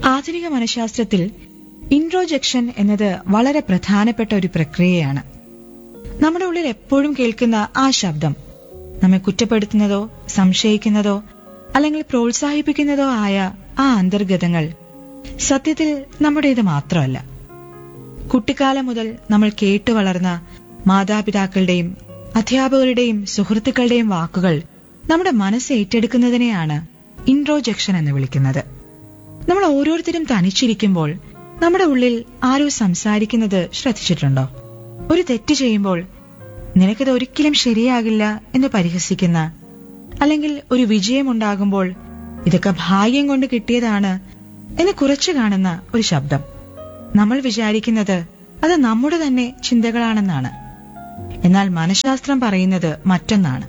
ആധുനിക മനഃശാസ്ത്രത്തിൽ ഇൻട്രോജെക്ഷൻ എന്നത് വളരെ പ്രധാനപ്പെട്ട ഒരു പ്രക്രിയയാണ് നമ്മുടെ ഉള്ളിൽ എപ്പോഴും കേൾക്കുന്ന ആ ശബ്ദം നമ്മെ കുറ്റപ്പെടുത്തുന്നതോ സംശയിക്കുന്നതോ അല്ലെങ്കിൽ പ്രോത്സാഹിപ്പിക്കുന്നതോ ആയ ആ അന്തർഗതങ്ങൾ സത്യത്തിൽ നമ്മുടേത് മാത്രമല്ല കുട്ടിക്കാലം മുതൽ നമ്മൾ കേട്ടു വളർന്ന മാതാപിതാക്കളുടെയും അധ്യാപകരുടെയും സുഹൃത്തുക്കളുടെയും വാക്കുകൾ നമ്മുടെ മനസ്സ് ഏറ്റെടുക്കുന്നതിനെയാണ് ഇൻട്രോജെക്ഷൻ എന്ന് വിളിക്കുന്നത് നമ്മൾ ഓരോരുത്തരും തനിച്ചിരിക്കുമ്പോൾ നമ്മുടെ ഉള്ളിൽ ആരോ സംസാരിക്കുന്നത് ശ്രദ്ധിച്ചിട്ടുണ്ടോ ഒരു തെറ്റ് ചെയ്യുമ്പോൾ നിനക്കത് ഒരിക്കലും ശരിയാകില്ല എന്ന് പരിഹസിക്കുന്ന അല്ലെങ്കിൽ ഒരു വിജയമുണ്ടാകുമ്പോൾ ഇതൊക്കെ ഭാഗ്യം കൊണ്ട് കിട്ടിയതാണ് എന്ന് കുറച്ചു കാണുന്ന ഒരു ശബ്ദം നമ്മൾ വിചാരിക്കുന്നത് അത് നമ്മുടെ തന്നെ ചിന്തകളാണെന്നാണ് എന്നാൽ മനഃശാസ്ത്രം പറയുന്നത് മറ്റൊന്നാണ്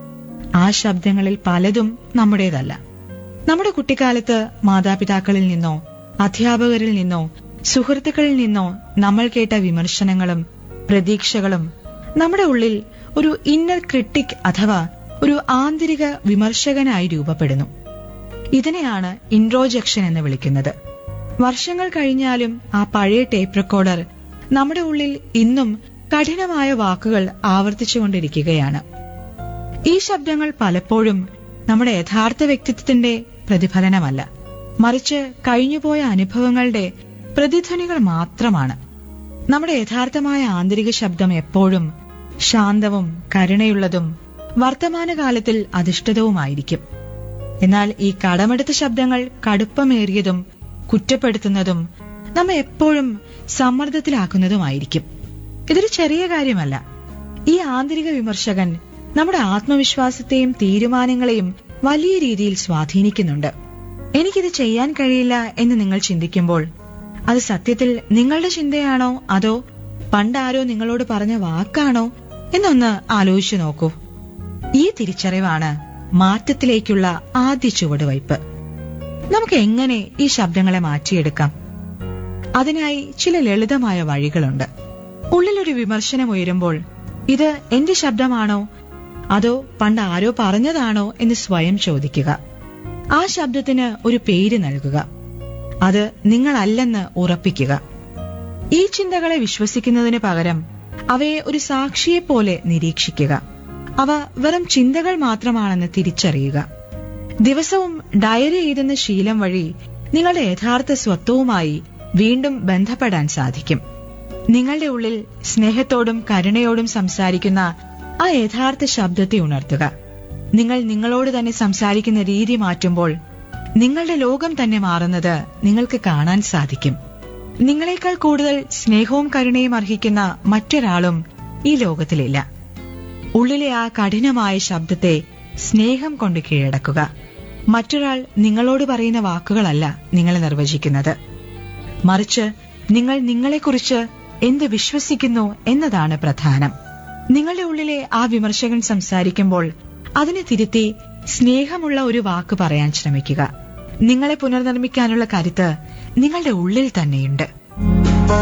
ആ ശബ്ദങ്ങളിൽ പലതും നമ്മുടേതല്ല നമ്മുടെ കുട്ടിക്കാലത്ത് മാതാപിതാക്കളിൽ നിന്നോ അധ്യാപകരിൽ നിന്നോ സുഹൃത്തുക്കളിൽ നിന്നോ നമ്മൾ കേട്ട വിമർശനങ്ങളും പ്രതീക്ഷകളും നമ്മുടെ ഉള്ളിൽ ഒരു ഇന്നർ ക്രിട്ടിക് അഥവാ ഒരു ആന്തരിക വിമർശകനായി രൂപപ്പെടുന്നു ഇതിനെയാണ് ഇൻട്രോജെക്ഷൻ എന്ന് വിളിക്കുന്നത് വർഷങ്ങൾ കഴിഞ്ഞാലും ആ പഴയ ടേപ്പ് റെക്കോർഡർ നമ്മുടെ ഉള്ളിൽ ഇന്നും കഠിനമായ വാക്കുകൾ ആവർത്തിച്ചുകൊണ്ടിരിക്കുകയാണ് ഈ ശബ്ദങ്ങൾ പലപ്പോഴും നമ്മുടെ യഥാർത്ഥ വ്യക്തിത്വത്തിന്റെ പ്രതിഫലനമല്ല മറിച്ച് കഴിഞ്ഞുപോയ അനുഭവങ്ങളുടെ പ്രതിധ്വനികൾ മാത്രമാണ് നമ്മുടെ യഥാർത്ഥമായ ആന്തരിക ശബ്ദം എപ്പോഴും ശാന്തവും കരുണയുള്ളതും വർത്തമാനകാലത്തിൽ അധിഷ്ഠിതവുമായിരിക്കും എന്നാൽ ഈ കടമെടുത്ത ശബ്ദങ്ങൾ കടുപ്പമേറിയതും കുറ്റപ്പെടുത്തുന്നതും നമ്മെ എപ്പോഴും സമ്മർദ്ദത്തിലാക്കുന്നതുമായിരിക്കും ഇതൊരു ചെറിയ കാര്യമല്ല ഈ ആന്തരിക വിമർശകൻ നമ്മുടെ ആത്മവിശ്വാസത്തെയും തീരുമാനങ്ങളെയും വലിയ രീതിയിൽ സ്വാധീനിക്കുന്നുണ്ട് എനിക്കിത് ചെയ്യാൻ കഴിയില്ല എന്ന് നിങ്ങൾ ചിന്തിക്കുമ്പോൾ അത് സത്യത്തിൽ നിങ്ങളുടെ ചിന്തയാണോ അതോ പണ്ടാരോ നിങ്ങളോട് പറഞ്ഞ വാക്കാണോ എന്നൊന്ന് ആലോചിച്ചു നോക്കൂ ഈ തിരിച്ചറിവാണ് മാറ്റത്തിലേക്കുള്ള ആദ്യ ചുവടുവയ്പ് നമുക്ക് എങ്ങനെ ഈ ശബ്ദങ്ങളെ മാറ്റിയെടുക്കാം അതിനായി ചില ലളിതമായ വഴികളുണ്ട് ഉള്ളിലൊരു വിമർശനം ഉയരുമ്പോൾ ഇത് എന്റെ ശബ്ദമാണോ അതോ പണ്ട് ആരോ പറഞ്ഞതാണോ എന്ന് സ്വയം ചോദിക്കുക ആ ശബ്ദത്തിന് ഒരു പേര് നൽകുക അത് നിങ്ങളല്ലെന്ന് ഉറപ്പിക്കുക ഈ ചിന്തകളെ വിശ്വസിക്കുന്നതിന് പകരം അവയെ ഒരു സാക്ഷിയെപ്പോലെ നിരീക്ഷിക്കുക അവ വെറും ചിന്തകൾ മാത്രമാണെന്ന് തിരിച്ചറിയുക ദിവസവും ഡയറി എഴുതുന്ന ശീലം വഴി നിങ്ങളുടെ യഥാർത്ഥ സ്വത്വവുമായി വീണ്ടും ബന്ധപ്പെടാൻ സാധിക്കും നിങ്ങളുടെ ഉള്ളിൽ സ്നേഹത്തോടും കരുണയോടും സംസാരിക്കുന്ന ആ യഥാർത്ഥ ശബ്ദത്തെ ഉണർത്തുക നിങ്ങൾ നിങ്ങളോട് തന്നെ സംസാരിക്കുന്ന രീതി മാറ്റുമ്പോൾ നിങ്ങളുടെ ലോകം തന്നെ മാറുന്നത് നിങ്ങൾക്ക് കാണാൻ സാധിക്കും നിങ്ങളെക്കാൾ കൂടുതൽ സ്നേഹവും കരുണയും അർഹിക്കുന്ന മറ്റൊരാളും ഈ ലോകത്തിലില്ല ഉള്ളിലെ ആ കഠിനമായ ശബ്ദത്തെ സ്നേഹം കൊണ്ട് കീഴടക്കുക മറ്റൊരാൾ നിങ്ങളോട് പറയുന്ന വാക്കുകളല്ല നിങ്ങളെ നിർവചിക്കുന്നത് മറിച്ച് നിങ്ങൾ നിങ്ങളെക്കുറിച്ച് എന്ത് വിശ്വസിക്കുന്നു എന്നതാണ് പ്രധാനം നിങ്ങളുടെ ഉള്ളിലെ ആ വിമർശകൻ സംസാരിക്കുമ്പോൾ അതിനെ തിരുത്തി സ്നേഹമുള്ള ഒരു വാക്ക് പറയാൻ ശ്രമിക്കുക നിങ്ങളെ പുനർനിർമ്മിക്കാനുള്ള കരുത്ത് നിങ്ങളുടെ ഉള്ളിൽ തന്നെയുണ്ട്